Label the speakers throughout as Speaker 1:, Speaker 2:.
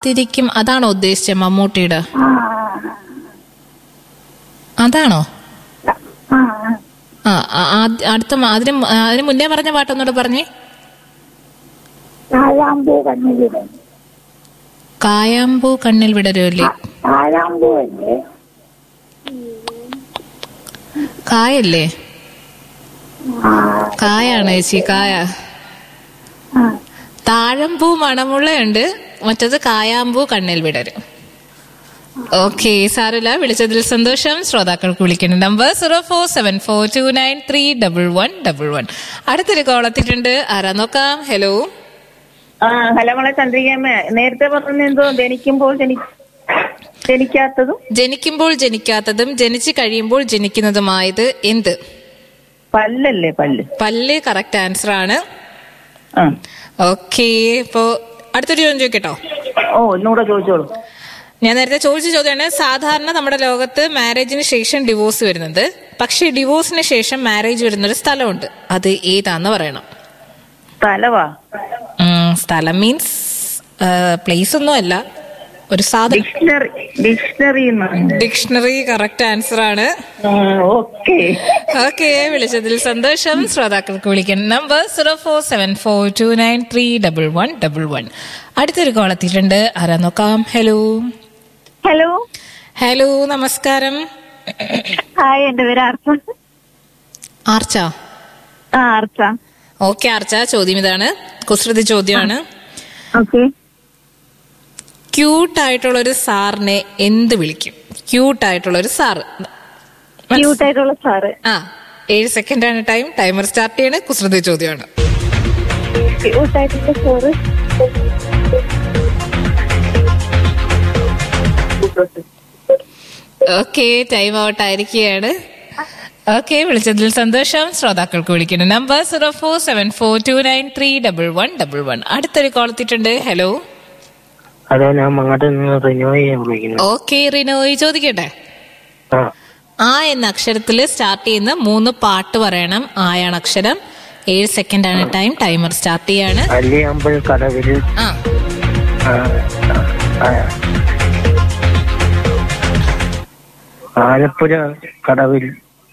Speaker 1: തിരിക്കും അതാണോ ഉദ്ദേശിച്ചത് മമ്മൂട്ടിയുടെ
Speaker 2: ആ
Speaker 1: അതാണോ
Speaker 2: ആ
Speaker 1: ആ ആ, ആദ്യ- അടുത്ത മ- അതിന് മു- അതിന് മുന്നേ പറഞ്ഞ പാട്ടൊന്നുകൂടെ പറഞ്ഞേ
Speaker 2: താഴാമ്പൂ കണ്ണിലിടും
Speaker 1: കായാമ്പൂ കണ്ണിൽ വിടരുമല്ലേ
Speaker 2: താഴാമ്പൂ അല്ലേ
Speaker 1: കായല്ലേ
Speaker 2: ആ
Speaker 1: കായാണ് ചേച്ചി കായ
Speaker 2: ആ
Speaker 1: താഴമ്പൂ മണമുള്ളയുണ്ട് മറ്റത് കായാമ്പൂ കണ്ണിൽ വിടരും ഓക്കെ സാറില്ല വിളിച്ചതിൽ സന്തോഷം ശ്രോതാക്കൾക്ക് വിളിക്കുന്ന number zero four seven four two nine three double one double one അടുത്തൊരു കോൾ എത്തിയിട്ടുണ്ട് ആരാ നോക്കാം ഹലോ
Speaker 3: ആ ഹലോ മോളെ ചന്ദ്രികമ്മ നേരത്തെ പറഞ്ഞ എന്തോ ജനിക്കുമ്പോൾ ജനി ജനിക്കാത്തതും
Speaker 1: ജനിക്കുമ്പോൾ ജനിക്കാത്തതും ജനിച്ചു കഴിയുമ്പോൾ ജനിക്കുന്നതുമായത് എന്ത്
Speaker 3: പല്ലല്ലേ പല്ല്
Speaker 1: പല്ല് കറക്റ്റ് ആൻസർ ആണ്
Speaker 3: ആ
Speaker 1: ഓക്കെ ഇപ്പോ അടുത്തൊരു ചോദ്യം ചോദിക്കട്ടോ
Speaker 3: ഓ ഒന്നുകൂടെ ചോദിച്ചോളൂ
Speaker 1: ഞാൻ നേരത്തെ ചോദിച്ച ചോദ്യമാണ് സാധാരണ നമ്മുടെ ലോകത്ത് മാരേജിന് ശേഷം ഡിവോഴ്സ് വരുന്നത് പക്ഷേ ഡിവോഴ്സിന് ശേഷം മാരേജ് വരുന്ന ഒരു സ്ഥലമുണ്ട് അത് ഏതാന്ന് പറയണം
Speaker 3: തലവാ
Speaker 1: ഉം, സ്ഥലം മീൻസ് പ്ലേസ് ഒന്നും അല്ല ഒരു സാധനം
Speaker 3: dictionary dictionary
Speaker 1: dictionary correct answer ആണ്
Speaker 3: ഓക്കെ
Speaker 1: ഓക്കെ വിളിച്ചതിൽ സന്തോഷം ശ്രോതാക്കൾക്ക് വിളിക്കണം number zero four seven four two nine three double one double one അടുത്തൊരു കോൾ എത്തിയിട്ടുണ്ട് ആരാ നോക്കാം ഹലോ
Speaker 2: ഹലോ
Speaker 1: ഹലോ നമസ്കാരം
Speaker 2: ഹായ് എന്റെ പേര് അർച്ച
Speaker 1: ആർച്ച
Speaker 2: ആ അർച്ച
Speaker 1: ഓക്കെ ആർച്ച ചോദ്യം ഇതാണ് കുസൃതി ചോദ്യമാണ്
Speaker 2: ഓക്കെ
Speaker 1: ക്യൂട്ട് ആയിട്ടുള്ള ഒരു സാറിനെ എന്ത് വിളിക്കും ക്യൂട്ട് ആയിട്ടുള്ള ഒരു സാറ്
Speaker 2: ക്യൂട്ട് ആയിട്ടുള്ള സാറ്
Speaker 1: ആ ഏഴ് സെക്കൻഡ് ആണ് ടൈം ടൈമർ സ്റ്റാർട്ട് ചെയ്യണ കുസൃതി ചോദ്യമാണ്
Speaker 2: ക്യൂട്ട് ആയിട്ടുള്ള സാറ്
Speaker 1: ഓക്കെ ടൈം ഔട്ട് ആയിരിക്കുകയാണ് ഓക്കെ വിളിച്ചതിൽ സന്തോഷം ശ്രോതാക്കൾക്ക് വിളിക്കുന്നു number zero four seven four two nine three double one double one അടുത്തൊരു കോൾ എത്തിയിട്ടുണ്ട് ഹലോ
Speaker 4: ഹലോ ഞാൻ മങ്ങാട്ട് നിന്ന് റിന്യൂ ചെയ്യാൻ വിളിക്കുന്നു
Speaker 1: ഓക്കെ റിനോയ് ചോദിക്കട്ടെ
Speaker 4: ആ
Speaker 1: ആ എന്ന അക്ഷരത്തിൽ സ്റ്റാർട്ട് ചെയ്യുന്ന മൂന്ന് പാട്ട് പറയണം ആയാണ് അക്ഷരം ഏഴ് സെക്കൻഡ് ആണ് ടൈം ടൈമർ സ്റ്റാർട്ട് ചെയ്യാണ്
Speaker 4: അല്ലിയമ്പൽ കടവിൽ
Speaker 1: ആ
Speaker 4: ആ, ആ, ആലപ്പുഴ കടവിൽ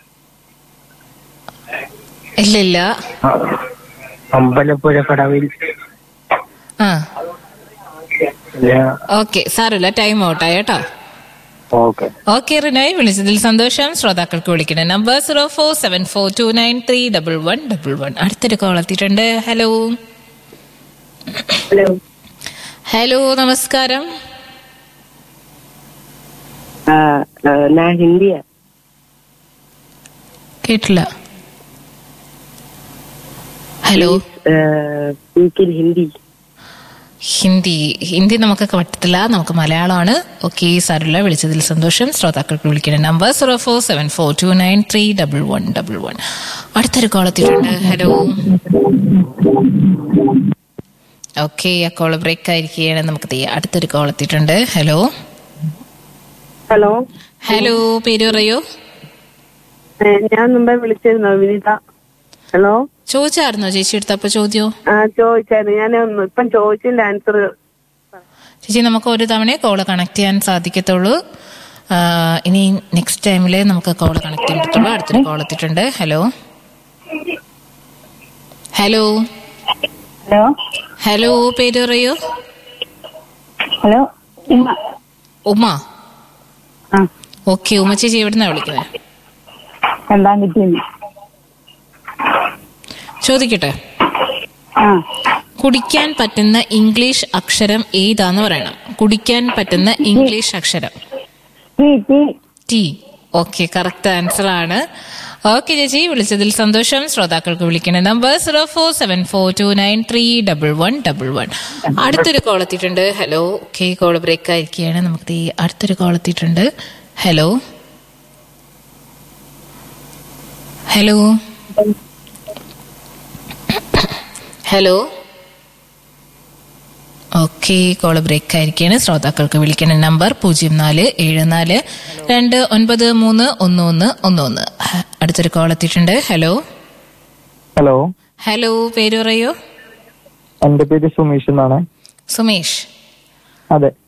Speaker 1: ഇല്ല ഇല്ല
Speaker 4: ആ, അമ്പലപ്പുഴ കടവിൽ
Speaker 1: ആ
Speaker 4: പിന്നെ
Speaker 1: ഓക്കെ സാരമില്ല ടൈം ഔട്ടായി കേട്ടോ
Speaker 4: ഓക്കെ
Speaker 1: ഓക്കെ റിനോയ് വിളിച്ചതിൽ സന്തോഷം ശ്രോതാക്കൾക്ക് വിളിക്കണം number zero four seven four two nine three double one double one അടുത്തൊരു കോൾ എത്തിയിട്ടുണ്ട് ഹലോ
Speaker 3: ഹലോ
Speaker 1: ഹലോ നമസ്കാരം
Speaker 3: ഞാൻ ഹിന്ദിയ
Speaker 1: കേട്ടില്ല ഹലോ
Speaker 3: സ്പീക്കിൽ ഹിന്ദി
Speaker 1: ഹിന്ദി ഹിന്ദി നമുക്ക് പറ്റത്തില്ല നമുക്ക് മലയാളമാണ് ഓക്കെ സാറില്ല വിളിച്ചതിൽ സന്തോഷം ശ്രോതാക്കൾക്ക് വിളിക്കണം number zero four seven four two nine three double one double one അടുത്തൊരു കോൾ എത്തിയിട്ടുണ്ട് ഹലോ ഓക്കെ ആ കോൾ ബ്രേക്ക് ആയിരിക്കുകയാണ് നമുക്ക് ദേ അടുത്തൊരു കോൾ എത്തിയിട്ടുണ്ട് ഹലോ
Speaker 5: ഹലോ
Speaker 1: ഹലോ പേര് പറയൂ
Speaker 5: ഏ, ഞാൻ മുമ്പേ വിളിച്ചിരുന്നു വിനിത ഹലോ
Speaker 1: ചോദിച്ചായിരുന്നോ ചേച്ചി എടുത്തപ്പോ ചോദ്യം
Speaker 5: ആ ചോദിച്ചായിരുന്നു ഞാൻ ഒന്ന് ഇപ്പം ചോദിച്ചതിന്റെ ആൻസർ
Speaker 1: ചേച്ചി നമുക്ക് ഒരു തവണ കോള് കണക്ട് ചെയ്യാൻ സാധിക്കത്തുള്ളൂ ആ, ഇനി നെക്സ്റ്റ് ടൈമിൽ നമുക്ക് കോള് കണക്ട് ചെയ്യാൻ പറ്റുള്ളൂ അടുത്തൊരു കോൾ എത്തിയിട്ടുണ്ട് ഹലോ ഹലോ
Speaker 2: ഹലോ
Speaker 1: ഹലോ പേര് പറയൂ
Speaker 2: ഹലോ ഉമ്മ
Speaker 1: ഉമ്മ
Speaker 2: ആ
Speaker 1: ഓക്കെ ഉമ്മ ചേച്ചി എവിടുന്നാ വിളിക്കുന്നത്
Speaker 2: രണ്ടാം കിട്ടിയെന്ന്
Speaker 1: ചോദിക്കട്ടെ
Speaker 2: ആ
Speaker 1: കുടിക്കാൻ പറ്റുന്ന ഇംഗ്ലീഷ് അക്ഷരം ഏതാന്ന് പറയണം കുടിക്കാൻ പറ്റുന്ന ഇംഗ്ലീഷ് അക്ഷരം
Speaker 2: T T
Speaker 1: T okay correct answer ആണ് ഓക്കെ ചേച്ചി വിളിച്ചതിൽ സന്തോഷം ശ്രോതാക്കൾക്ക് വിളിക്കണ number zero four seven four two nine three double one double one അടുത്തൊരു കോൾ എത്തിയിട്ടുണ്ട് ഹലോ ഓക്കെ കോൾ ബ്രേക്ക് ആയിരിക്കുകയാണ് നമുക്ക് ദേ അടുത്തൊരു കോൾ എത്തിയിട്ടുണ്ട് hello hello hello okay call break ആയിരിക്കുകയാണ് ശ്രോതാക്കൾക്ക് വിളിക്കുന്ന നമ്പർ പൂജ്യം നാല് ഏഴ് നാല് രണ്ട് ഒൻപത് മൂന്ന് ഒന്ന് ഒന്ന് ഒന്ന് ഒന്ന് ഹ, അടുത്തൊരു കോൾ എത്തിയിട്ടുണ്ട് ഹലോ
Speaker 4: ഹലോ
Speaker 1: ഹലോ പേര് പറയൂ
Speaker 4: എന്റെ പേര് സുമേഷ് എന്നാണ്
Speaker 1: സുമേഷ്
Speaker 4: അതെ